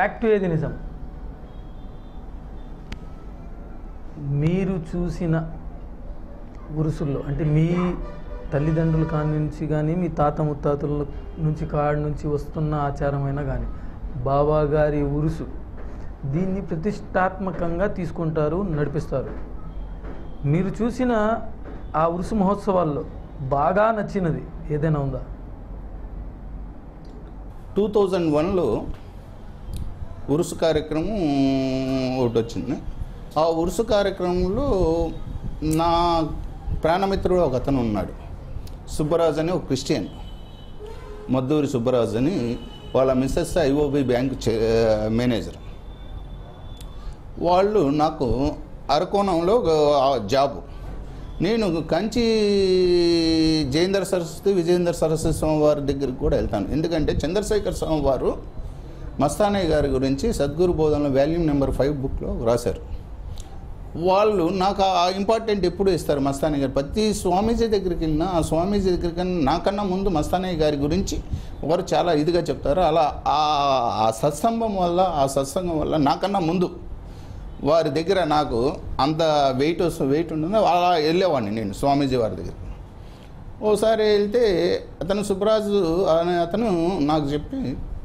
Fact ఏది నిజం మీరు చూసిన ఉరుసుల్లో అంటే మీ తల్లిదండ్రుల కాడి నుంచి కానీ మీ తాత ముత్తాతల నుంచి కాడి నుంచి వస్తున్న ఆచారమైనా కానీ బాబా గారి ఉరుసు దీన్ని ప్రతిష్టాత్మకంగా తీసుకుంటారు నడిపిస్తారు మీరు చూసిన ఆ ఉరుసు మహోత్సవాల్లో బాగా నచ్చినది ఏదైనా ఉందా టూ థౌజండ్ వన్లో ఉరుసు కార్యక్రమం ఒకటి వచ్చింది ఆ ఉరుసు కార్యక్రమంలో నా ప్రాణమిత్రుడు ఒక అతను ఉన్నాడు సుబ్బరాజు అని ఒక క్రిస్టియన్ మద్దూరి సుబ్బరాజు అని వాళ్ళ మిస్సెస్ ఐఓబి బ్యాంక్ చే- మేనేజర్ వాళ్ళు నాకు అరకోణంలో ఒక జాబు నేను కంచి జయేంద్ర సరస్వతి విజయేంద్ర సరస్వతి స్వామి వారి దగ్గరికి కూడా వెళ్తాను ఎందుకంటే చంద్రశేఖర్ స్వామి వారు మస్తానయ్య గారి గురించి సద్గురు బోధనలో వాల్యూమ్ నెంబర్ ఫైవ్ బుక్లో రాశారు వాళ్ళు నాకు ఆ ఇంపార్టెంట్ ఎప్పుడు ఇస్తారు మస్తానయ్య గారు ప్రతి స్వామీజీ దగ్గరికి వెళ్ళినా ఆ స్వామీజీ దగ్గరికి వెళ్ళినా నాకన్నా ముందు మస్తానయ్య గారి గురించి వారు చాలా ఇదిగా చెప్తారు అలా ఆ ఆ సత్సంగం వల్ల ఆ సత్సంగం వల్ల నాకన్నా ముందు వారి దగ్గర నాకు అంత వెయిట్ వస్తు వెయిట్ ఉంటుంది అలా వెళ్ళేవాడిని నేను స్వామీజీ వారి దగ్గర ఓసారి వెళ్తే అతను సుబ్రాజు అనే అతను నాకు చెప్పి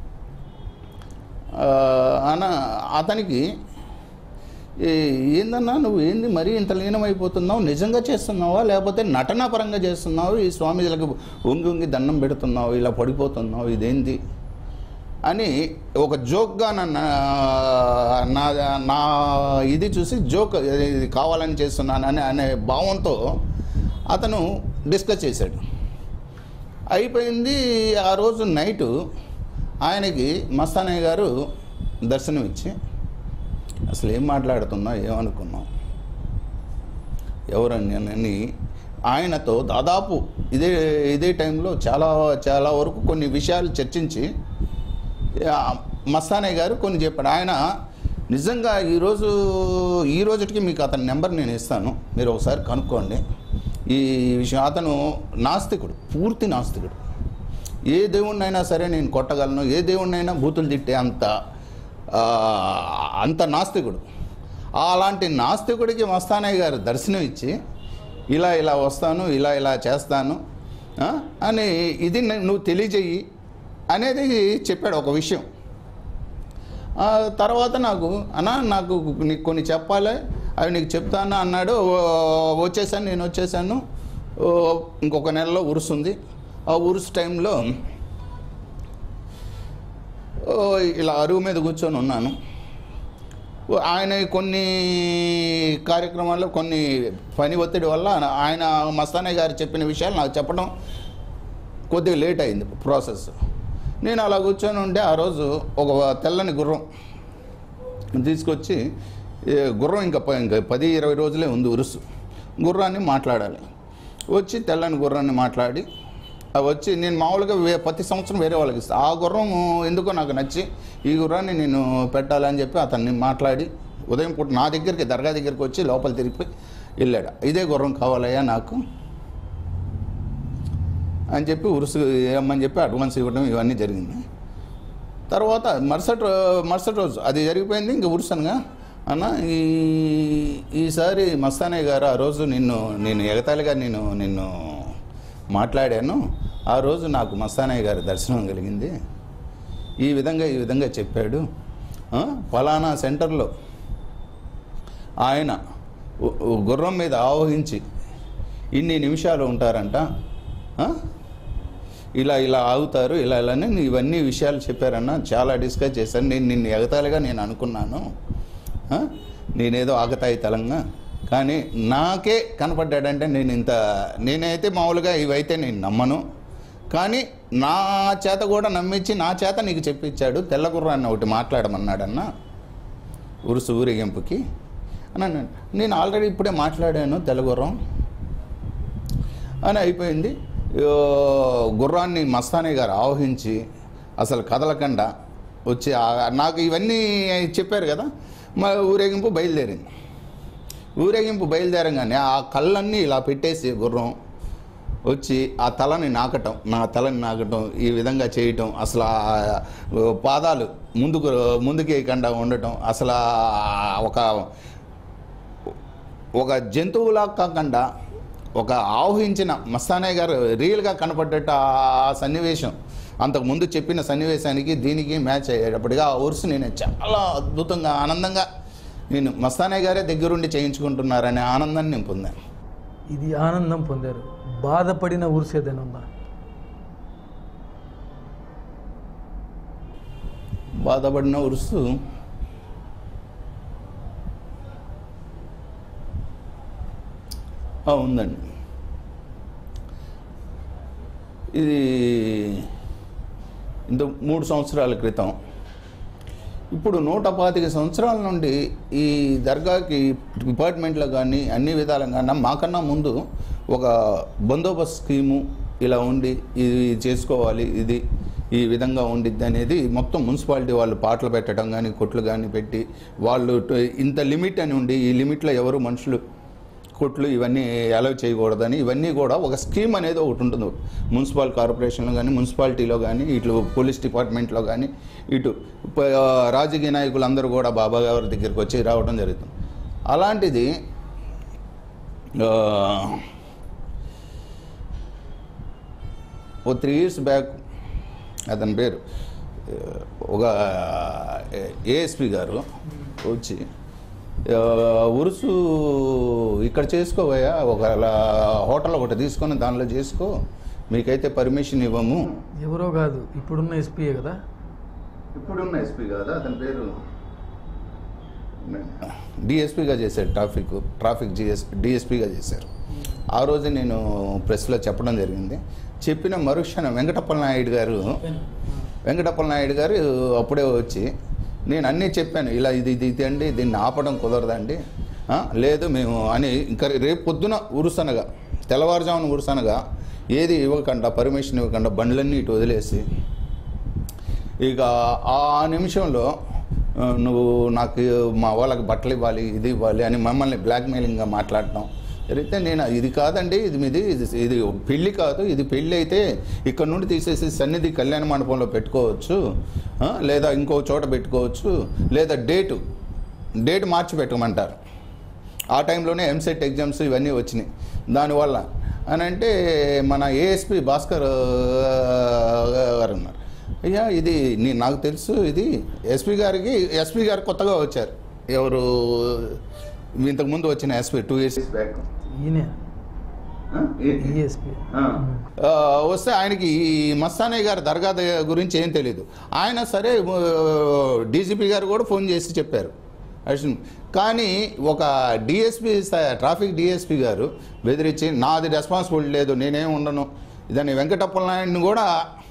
ఆ, అన అతనికి "ఏ- ఏందన్నా నువ్వు ఏంది మరీ ఇంత లీనమైపోతున్నావు నిజంగా చేస్తున్నావా లేకపోతే నటనా పరంగా చేస్తున్నావు ఈ స్వామీజీలకు ఉంగి ఉంగి దండం పెడుతున్నావు ఇలా పడిపోతున్నావు ఇదేంది అని ఒక జోక్గా నన్ను నా నా ఇది చూసి జోక్ ఇది కావాలని చేస్తున్నాను అని అనే భావంతో అతను డిస్కస్ చేశాడు అయిపోయింది ఆ రోజు నైటు ఆయనకి మస్తానయ్య గారు దర్శనం ఇచ్చి అసలు ఏం మాట్లాడుతున్నావు ఏమనుకున్నావు ఎవరని అని ఆయనతో దాదాపు ఇదే ఇదే టైంలో చాలా చాలా వరకు కొన్ని విషయాలు చర్చించి ఆ, మస్తానయ్య గారు కొన్ని చెప్పాడు ఆయన నిజంగా ఈరోజు ఈ రోజుకి మీకు అతని నెంబర్ నేను ఇస్తాను మీరు ఒకసారి కనుక్కోండి ఈ విషయం అతను నాస్తికుడు పూర్తి నాస్తికుడు ఏ దేవుణ్ణైనా సరే నేను కొట్టగలను ఏ దేవుణ్ణైనా బూతులు తిట్టే అంత ఆ, అంత నాస్తికుడు అలాంటి నాస్తికుడికి మస్తానయ్య గారు దర్శనం ఇచ్చి ఇలా ఇలా వస్తాను ఇలా ఇలా చేస్తాను ఆ, అని ఇది నే- నువ్వు తెలియజేయి అనేది చెప్పాడు ఒక విషయం ఆ తర్వాత నాకు అన్నా నాకు నీకు కొన్ని చెప్పాలి అవి నీకు చెప్తాను అన్నాడు ఓ- వచ్చేసాను నేను వచ్చేసాను ఓ, ఇంకొక నెలలో ఉరుసుంది ఆ ఉరుసు టైంలో ఓ, ఇలా అరువు మీద కూర్చొని ఉన్నాను ఓ, ఆయన కొన్ని కార్యక్రమాల్లో కొన్ని పని ఒత్తిడి వల్ల ఆయన మస్తానయ్య గారు చెప్పిన విషయాలు నాకు చెప్పడం కొద్దిగా లేట్ అయింది ప్రాసెస్ నేను అలా కూర్చొని ఉంటే ఆ రోజు ఒక తెల్లని గుర్రం తీసుకొచ్చి ఏ, గుర్రం ఇంకా ప- ఇంకా పది ఇరవై రోజులే ఉంది ఉరుసు గుర్రాన్ని మాట్లాడాలి వచ్చి తెల్లని గుర్రాన్ని మాట్లాడి అవి వచ్చి నేను మామూలుగా వే ప్రతి సంవత్సరం వేరే వాళ్ళకి ఇస్తాను ఆ గుర్రం ఎందుకో నాకు నచ్చి ఈ గుర్రాన్ని నేను పెట్టాలని చెప్పి అతన్ని మాట్లాడి ఉదయం పూట నా దగ్గరికి దర్గా దగ్గరికి వచ్చి లోపల తిరిగిపోయి వెళ్ళాడు ఇదే గుర్రం కావాలయ్యా నాకు అని చెప్పి ఉరుసు ఏమని చెప్పి అడ్వాన్స్ ఇవ్వడం ఇవన్నీ జరిగింది తర్వాత మరుసటి రో- మరుసటి రోజు అది జరిగిపోయింది ఇంక ఉరుసనగా అన్న ఈ ఈసారి మస్తానయ్య గారు ఆ రోజు నిన్ను నేను ఎగతాళిగా నేను నిన్ను మాట్లాడాను ఆ రోజు నాకు మస్తానయ్య గారి దర్శనం కలిగింది ఈ విధంగా ఈ విధంగా చెప్పాడు ఆ, ఫలానా సెంటర్లో ఆయన ఉ- ఉ- గుర్రం మీద ఆవహించి ఇన్ని నిమిషాలు ఉంటారంట ఆ? ఇలా ఇలా ఆగుతారు ఇలా ఇలా అని ఇవన్నీ విషయాలు చెప్పారన్న చాలా డిస్కస్ చేశాను నేను నిన్ను ఎగతాళిగా నేను అనుకున్నాను ఆ? నేనేదో ఆగతాయి తలంగా కానీ నాకే కనపడ్డాడంటే నేను ఇంత నేనైతే మామూలుగా ఇవైతే నేను నమ్మను కానీ నా చేత కూడా నమ్మించి నా చేత నీకు చెప్పించాడు తెల్లగుర్రాన్ని ఒకటి మాట్లాడమన్నాడన్న ఉరుసు ఊరేగింపుకి అని అన్నాడు నేను ఆల్రెడీ ఇప్పుడే మాట్లాడాను తెల్లగుర్రం అని అయిపోయింది ఓ, గుర్రాన్ని మస్తానే గారు ఆవహించి అసలు కదలకుండా వచ్చి ఆ- నాకు ఇవన్నీ చెప్పారు కదా మా ఊరేగింపు బయలుదేరింది ఊరేగింపు బయలుదేరంగానే ఆ కళ్ళన్నీ ఇలా పెట్టేసి గుర్రం వచ్చి ఆ తలని నాకటం నా తలని నాకటం ఈ విధంగా చేయటం అసలు ఆ పాదాలు ముందుకు ముందుకేయకుండా ఉండటం అసలు ఆ ఒక ఒక జంతువులా కాకుండా ఒక ఆహ్వించిన మస్తానయ్య గారు రియల్గా కనపడ్డట్టు ఆ సన్నివేశం అంతకుముందు చెప్పిన సన్నివేశానికి దీనికి మ్యాచ్ అయ్యేటప్పటిగా ఆ ఊర్సు నేను చాలా అద్భుతంగా ఆనందంగా నేను మస్తానయ్య గారే దగ్గరుండి చేయించుకుంటున్నారనే ఆనందాన్ని నేను పొందాను ఇది ఆనందం పొందారు బాధపడిన ఊరుసు ఏదైనా ఉందా బాధపడిన ఉరుసు ఆ, ఉందండి ఇది ఇంత మూడు సంవత్సరాల క్రితం ఇప్పుడు నూట పాతిక సంవత్సరాల నుండి ఈ దర్గాకి డిపార్ట్మెంట్లో కానీ అన్ని విధాలుగా కానీ మాకన్నా ముందు ఒక బందోబస్తు స్కీము ఇలా ఉండి ఇది చేసుకోవాలి ఇది ఈ విధంగా ఉండిద్ది అనేది మొత్తం మున్సిపాలిటీ వాళ్ళు పాటలు పెట్టడం కానీ కొట్లు కానీ పెట్టి వాళ్ళు ట- ఇంత లిమిట్ అని ఉండి ఈ లిమిట్లో ఎవరు మనుషులు కొట్లు ఇవన్నీ అలౌ చేయకూడదని ఇవన్నీ కూడా ఒక స్కీమ్ అనేది ఒకటి ఉంటుంది మున్సిపల్ కార్పొరేషన్లో కానీ మున్సిపాలిటీలో కానీ ఇటు పోలీస్ డిపార్ట్మెంట్లో కానీ ఇటు ప- రాజకీయ నాయకులు అందరూ కూడా బాబా గారి దగ్గరికి వచ్చి రావడం జరుగుతుంది అలాంటిది ఆ, ఓ త్రీ ఇయర్స్ బ్యాక్ అతని పేరు ఆ, ఒక ఏఎస్పి గారు వచ్చి ఆ, ఉరుసు ఇక్కడ చేసుకోవయ్యా ఒక హోటల్ ఒకటి తీసుకొని దానిలో చేసుకో మీకైతే పర్మిషన్ ఇవ్వము ఎవరో కాదు ఇప్పుడున్న ఎస్పీఏ కదా ఇప్పుడున్న ఎస్పీ కాదా అతని పేరు డిఎస్పీగా చేశారు ట్రాఫిక్ ట్రాఫిక్ జిఎస్ డిఎస్పీగా చేశారు ఆ రోజు నేను ప్రెస్లో చెప్పడం జరిగింది చెప్పిన మరుక్షణం వెంకటప్పల నాయుడు గారు వెంకటప్పల నాయుడు గారు అప్పుడే వచ్చి నేను అన్నీ చెప్పాను ఇలా ఇది ఇది ఇది అండి దీన్ని ఆపడం కుదరదండి ఆ, లేదు మేము అని ఇంకా రేపు పొద్దున ఉరుసనగా తెల్లవారుజామున ఉరుసనగా ఏది ఇవ్వకుండా పర్మిషన్ ఇవ్వకుండా బండ్లన్నీ ఇటు వదిలేసి ఇక ఆ నిమిషంలో ఆ, నువ్వు నాకు మా వాళ్ళకి బట్టలు ఇవ్వాలి ఇది ఇవ్వాలి అని మమ్మల్ని బ్లాక్మెయిలింగ్గా మాట్లాడటం జరిగితే నేను ఇది కాదండి ఇది మీది ఇది ఇది పెళ్ళి కాదు ఇది పెళ్ళి అయితే ఇక్కడ నుండి తీసేసి సన్నిధి కళ్యాణ మండపంలో పెట్టుకోవచ్చు ఆ, లేదా ఇంకో చోట పెట్టుకోవచ్చు లేదా డేటు డేట్ మార్చి పెట్టమంటారు ఆ టైంలోనే ఎంసెట్ ఎగ్జామ్స్ ఇవన్నీ వచ్చినాయి దానివల్ల అని అంటే మన ఏఎస్పి భాస్కర్ ఆ, గారు ఉన్నారు అయ్యా ఇది నీ నాకు తెలుసు ఇది ఎస్పీ గారికి ఎస్పీ గారు కొత్తగా వచ్చారు ఎవరు ఇంతకుముందు వచ్చిన ఎస్పీ టూ ఇయర్స్ బ్యాక్ ఈయనే ఈఎస్పీ ఆ, వస్తే ఆయనకి ఈ మస్తానయ్య గారి దర్గా ద- గురించి ఏం తెలియదు ఆయన సరే డీజీపీ గారు కూడా ఫోన్ చేసి చెప్పారు అసలు కానీ ఒక డిఎస్పీ ట్రాఫిక్ డిఎస్పీ గారు బెదిరించి నాది రెస్పాన్సిబిలిటీ లేదు నేనేం ఉండను ఇదని వెంకటప్పల నాయుడిని కూడా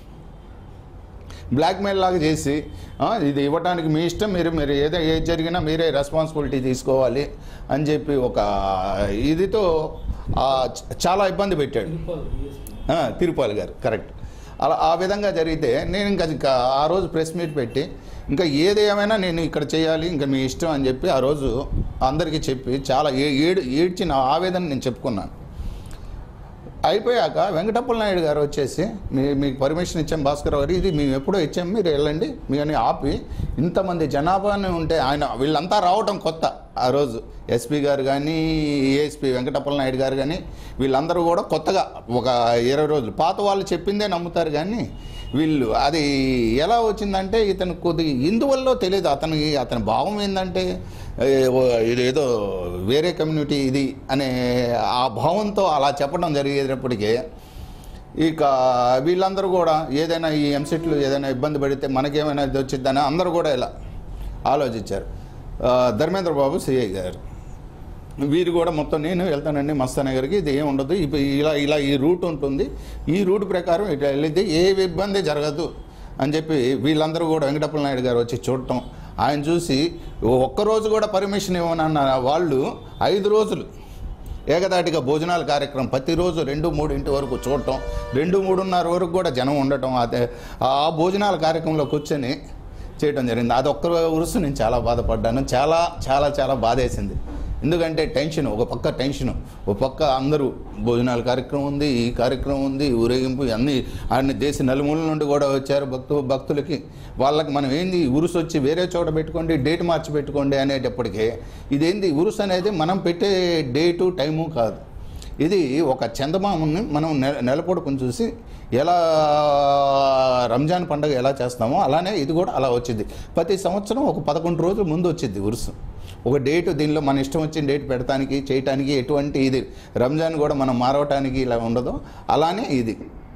బ్లాక్మెయిల్ లాగా చేసి "ఆ, ఇది ఇవ్వడానికి మీ ఇష్టం మీరు మీరు ఏదో ఏది జరిగినా మీరే రెస్పాన్సిబిలిటీ తీసుకోవాలి అని చెప్పి ఒక ఇదితో ఆ, చ- చాలా ఇబ్బంది పెట్టాడు ఆ, తిరుపాల్ గారు కరెక్ట్ అలా ఆ విధంగా జరిగితే నేను ఇంకా ఇంకా ఆ రోజు ప్రెస్ మీట్ పెట్టి ఇంకా ఏది ఏమైనా నేను ఇక్కడ చేయాలి ఇంకా మీ ఇష్టం అని చెప్పి ఆ రోజు అందరికీ చెప్పి చాలా ఏ- ఏడు ఏడ్చిన ఆవేదన నేను చెప్పుకున్నాను అయిపోయాక వెంకటప్పల నాయుడు గారు వచ్చేసి మీ మీకు పర్మిషన్ ఇచ్చాం భాస్కర్ గారు ఇది మేము ఎప్పుడో ఇచ్చాం మీరు వెళ్ళండి మీకని ఆపి ఇంతమంది జనాభాని ఉంటే ఆయన వీళ్ళంతా రావటం కొత్త ఆ రోజు ఎస్పీ గారు కానీ ఏఎస్పీ వెంకటప్పల నాయుడు గారు కానీ వీళ్ళందరూ కూడా కొత్తగా ఒక ఇరవై రోజులు పాత వాళ్ళు చెప్పిందే నమ్ముతారు కానీ వీళ్ళు అది ఎలా వచ్చిందంటే ఇతను కొద్ది ఇందువల్ల తెలియదు అతనికి అతని భావం ఏంటంటే ఏ, ఓ, ఇదేదో వేరే కమ్యూనిటీ ఇది అనే ఆ భావంతో అలా చెప్పడం జరిగేటప్పటికీ ఇక వీళ్ళందరూ కూడా ఏదైనా ఈ ఎంసెట్లు ఏదైనా ఇబ్బంది పడితే మనకేమైనా ఇది వచ్చిద్దని అందరూ కూడా ఇలా ఆలోచించారు ఆ, ధర్మేంద్ర బాబు సిఐ గారు వీరు కూడా మొత్తం నేను వెళ్తానండి మస్తానగర్కి ఇది ఏమి ఉండదు ఇప్పుడు ఇలా ఇలా ఈ రూట్ ఉంటుంది ఈ రూట్ ప్రకారం ఇట్లా వెళ్ళిద్ది ఏ ఇబ్బంది జరగదు అని చెప్పి వీళ్ళందరూ కూడా వెంకటప్పల నాయుడు గారు వచ్చి చూడటం ఆయన చూసి ఒక్కరోజు కూడా పర్మిషన్ ఇవ్వనన్న వాళ్ళు ఐదు రోజులు ఏకదాటిగా భోజనాల కార్యక్రమం ప్రతిరోజు రెండు మూడు ఇంటి వరకు చూడటం రెండు మూడున్నర వరకు కూడా జనం ఉండటం అదే ఆ భోజనాల కార్యక్రమంలో కూర్చొని చేయడం జరిగింది అది ఒక్క ఉరుసు నేను చాలా బాధపడ్డాను చాలా చాలా చాలా బాధేసింది ఎందుకంటే టెన్షన్ ఒక పక్క టెన్షన్ ఒక పక్క అందరూ భోజనాల కార్యక్రమం ఉంది ఈ కార్యక్రమం ఉంది ఊరేగింపు అన్ని అన్ని దేశ నలుమూలల నుండి కూడా వచ్చారు భక్తు భక్తులకి వాళ్ళకి మనం ఏంది ఉరుసు వచ్చి వేరే చోట పెట్టుకోండి డేట్ మార్చి పెట్టుకోండి అనేటప్పటికే ఇదేంది ఉరుసు అనేది మనం పెట్టే డేటు టైము కాదు ఇది ఒక చందమామని మనం నెల నెలపొడుకుని చూసి ఎలా రంజాన్ పండుగ ఎలా చేస్తామో అలానే ఇది కూడా అలా వచ్చింది ప్రతి సంవత్సరం ఒక పదకొండు రోజుల ముందు వచ్చింది ఉరుసు ఒక డేట్ దీనిలో మన ఇష్టం వచ్చిన డేట్ పెడతానికి చేయటానికి ఎటువంటి ఇది రంజాన్ కూడా మనం మారవటానికి ఇలా ఉండదు అలానే ఇది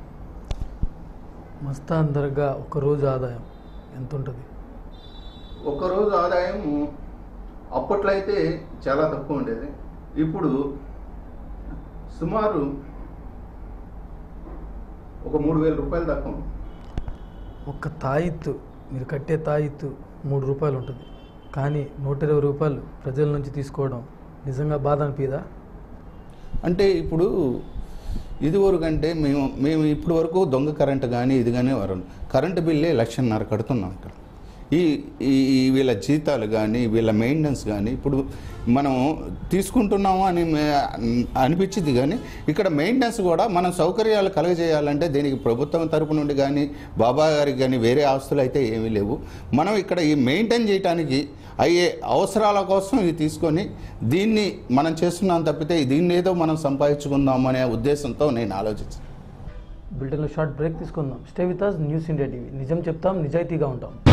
మస్తాన్ దర్గా ఒక రోజు ఆదాయం ఎంత ఉంటుంది ఒకరోజు ఆదాయం అప్పట్లో అయితే చాలా తక్కువ ఉండేది ఇప్పుడు సుమారు ఒక మూడు వేల రూపాయలు దాకా ఉంది. ఒక్క తాయిత్తు మీరు కట్టే తాయిత్తు మూడు రూపాయలు ఉంటుంది కానీ నూట ఇరవై రూపాయలు ప్రజల నుంచి తీసుకోవడం నిజంగా బాధ అనిపిదా అంటే ఇప్పుడు ఇది వరకంటే మేము మేము ఇప్పుడు వరకు దొంగ కరెంట్ కానీ ఇది కానీ వరం కరెంటు బిల్లే లక్షన్నర కడుతున్నాం ఇక్కడ ఈ ఈ ఈ వీళ్ళ జీతాలు కానీ వీళ్ళ మెయింటెనెన్స్ కానీ ఇప్పుడు మనం తీసుకుంటున్నాము అని మే- అనిపించింది కానీ ఇక్కడ మెయింటెనెన్స్ కూడా మనం సౌకర్యాలు కలగజేయాలంటే దీనికి ప్రభుత్వం తరపు నుండి కానీ బాబా గారికి కానీ వేరే ఆస్తులు అయితే ఏమీ లేవు మనం ఇక్కడ ఈ మెయింటైన్ చేయడానికి అయ్యే అవసరాల కోసం ఇది తీసుకొని దీన్ని మనం చేస్తున్నాం తప్పితే దీన్ని ఏదో మనం సంపాదించుకుందాం అనే ఉద్దేశంతో నేను ఆలోచించాను బులెటిన్లో షార్ట్ బ్రేక్ తీసుకుందాం stay with us news India TV నిజం చెప్తాం నిజాయితీగా ఉంటాం